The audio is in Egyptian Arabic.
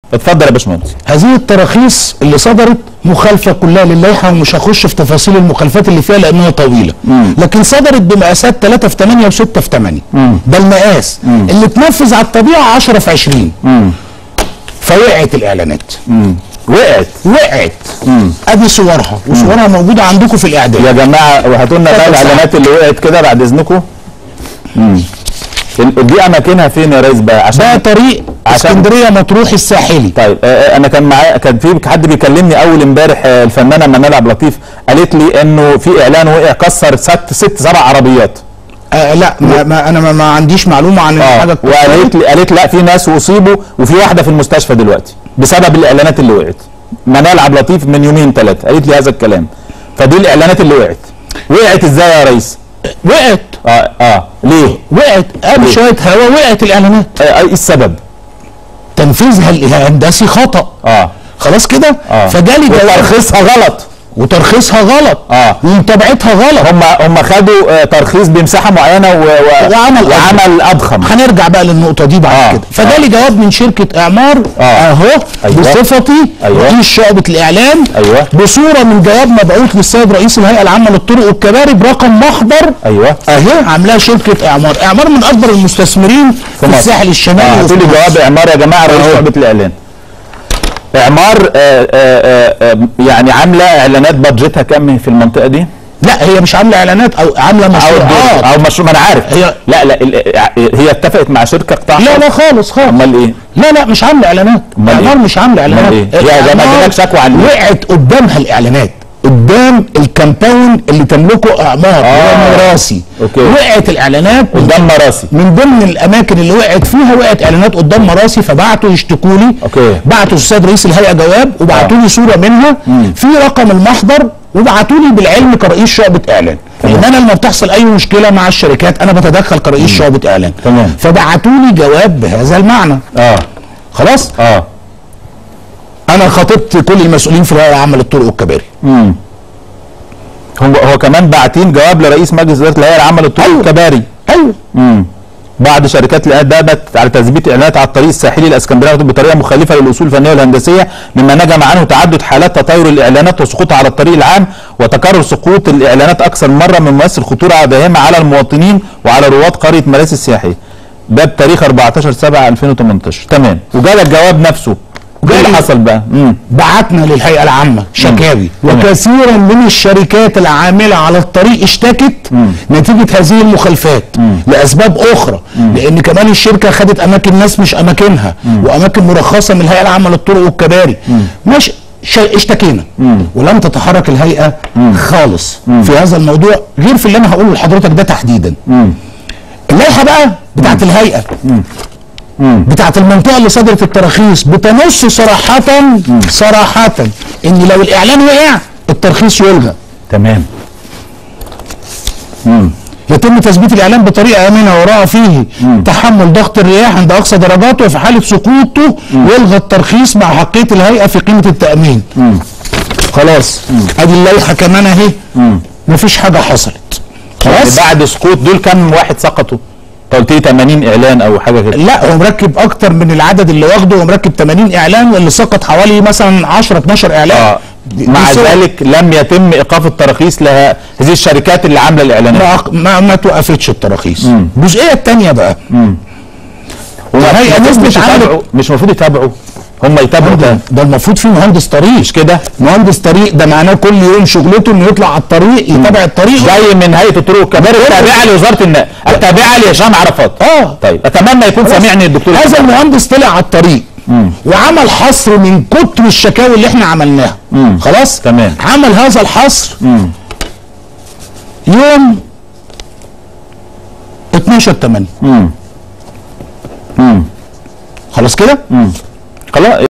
اتفضل يا باشمهندس هذه التراخيص اللي صدرت مخالفه كلها للائحه ومش هخش في تفاصيل المخالفات اللي فيها لانها طويله لكن صدرت بمقاسات 3 في 8 و6 في 8 ده المقاس اللي اتنفذ على الطبيعه 10 في 20 فوقعت الاعلانات وقعت وقعت ادي صورها وصورها موجوده عندكم في الاعداد يا جماعه وهاتوا لنا بقى اتفضل الاعلانات اللي وقعت كده بعد اذنكم مم. ال- دي اماكنها فين يا ريس بقى ده عشان طريق عشان- اسكندريه مطروح الساحلي طيب آه، آه، انا كان معايا كان في حد بيكلمني اول امبارح آه، الفنانه منال عبد اللطيف قالت لي انه في اعلان وقع كسر ست ست سبع عربيات آه لا ما, ما انا ما, ما عنديش معلومه عن اه الحاجه وقالت لي قالت لا في ناس اصيبوا وفي واحده في المستشفى دلوقتي بسبب الاعلانات اللي وقعت منال عبد اللطيف من يومين ثلاثه قالت لي هذا الكلام فدي الاعلانات اللي وقعت وقعت ازاي يا ريس وقعت اه اه ليه وقعت قبل شويه هوا وقعت الاعلانات آه، ايه السبب تنفيذها الهندسي خطا اه خلاص كده اه فجالي جواب وترخيصها غلط وترخيصها غلط اه ومتابعتها غلط هم هم خدوا آه، ترخيص بمساحه معينه و... و... وعمل وعمل اضخم هنرجع بقى للنقطه دي بعد آه. كده فجالي جواب من شركه اعمار آه. اهو أيوة. بصفتي أيوة. رئيس شعبه الاعلام أيوة. بصوره من جواب مبعوث للسيد رئيس الهيئه العامه للطرق والكباري برقم محضر ايوه اهي عاملاها شركه اعمار اعمار من اكبر المستثمرين في مصر. الساحل الشمالي اه وفي هاتوا لي مصر. جواب اعمار يا جماعه رئيس أهو. شعبه الاعلان اعمار آه آه آه يعني عامله اعلانات بادجتها كام في المنطقه دي؟ لا هي مش عامله اعلانات او عامله او مشروعات او مشروع ما انا عارف هي- لا لا ال- هي اتفقت مع شركه قطاع لا خاص. لا خالص خالص امال ايه؟ لا لا مش عامله اعلانات أمال اعمار إيه؟ مش عامله اعلانات أمال إيه؟ يا جماعة إعمار جالك شكوى عن إيه؟ وقعت قدامها الاعلانات قدام الكامباون اللي تملكه اعمار آه. هو مراسي أوكي. وقعت الاعلانات قدام مراسي من ضمن الاماكن اللي وقعت فيها وقعت اعلانات قدام مراسي فبعتوا يشتكوا لي أوكي. بعتوا السيد رئيس الهيئه جواب وبعتوا لي صوره منها في رقم المحضر وبعتوا لي بالعلم كرئيس شعبه اعلان لان انا لما بتحصل اي مشكله مع الشركات انا بتدخل كرئيس شعبه اعلان تمام. فبعتوا لي جواب بهذا المعنى اه خلاص اه انا خاطبت كل المسؤولين في الهيئه العامه للطرق والكباري امم هو هو كمان باعتين جواب لرئيس مجلس اداره الهيئه العامه للطرق أيوة. والكباري ايوه امم بعض شركات الاعلانات دابت على تثبيت اعلانات على الطريق الساحلي الاسكندريه بطريقه مخالفه للاصول الفنيه والهندسيه مما نجم عنه تعدد حالات تطاير الاعلانات وسقوطها على الطريق العام وتكرر سقوط الاعلانات اكثر من مره مما يمثل خطوره داهمه على المواطنين وعلى رواد قريه مراسي السياحيه ده بتاريخ 14 7 2018 تمام وجالك جواب نفسه ايه اللي جالي. حصل بقى؟ امم بعتنا للهيئه العامه شكاوي تمام. وكثيرا من الشركات العامله على الطريق اشتكت نتيجه هذه المخالفات لاسباب اخرى لان كمان الشركه خدت اماكن ناس مش اماكنها واماكن مرخصه من الهيئه العامه للطرق والكباري ماشي ش- اشتكينا ولم تتحرك الهيئه خالص في هذا الموضوع غير في اللي انا هقوله لحضرتك ده تحديدا اللائحه بقى بتاعت الهيئه بتاعت المنطقه اللي صدرت التراخيص بتنص صراحه صراحه ان لو الاعلان وقع الترخيص يلغى تمام يتم تثبيت الاعلان بطريقه امنه وراء فيه تحمل ضغط الرياح عند اقصى درجاته وفي حاله سقوطه يلغى الترخيص مع حقيه الهيئه في قيمه التامين خلاص ادي اللائحه كمان اهي مفيش حاجه حصلت يعني خلاص بعد سقوط دول كم واحد سقطوا؟ انت قلت لي 80 اعلان او حاجه كده لا هو مركب اكتر من العدد اللي واخده هو مركب 80 اعلان واللي سقط حوالي مثلا 10 12 اعلان اه دي- مع دي صور. ذلك لم يتم ايقاف التراخيص لها هذه الشركات اللي عامله الاعلانات ما ما, ما توقفتش التراخيص الجزئيه الثانيه بقى الهيئه المفروض مش مش يتابعوا مش المفروض يتابعوا هم يتابعوا ده, ده ده المفروض في مهندس طريق مش كده مهندس طريق ده معناه كل يوم شغلته انه يطلع على الطريق يتابع الطريق جاي من هيئه الطرق والكباري التابعه لوزاره النقل التابعه لهشام عرفات اه طيب اتمنى يكون سامعني الدكتور هذا المهندس طلع على الطريق وعمل حصر من كتر الشكاوي اللي احنا عملناها خلاص تمام. عمل هذا الحصر يوم 12 8 خلاص كده خلاص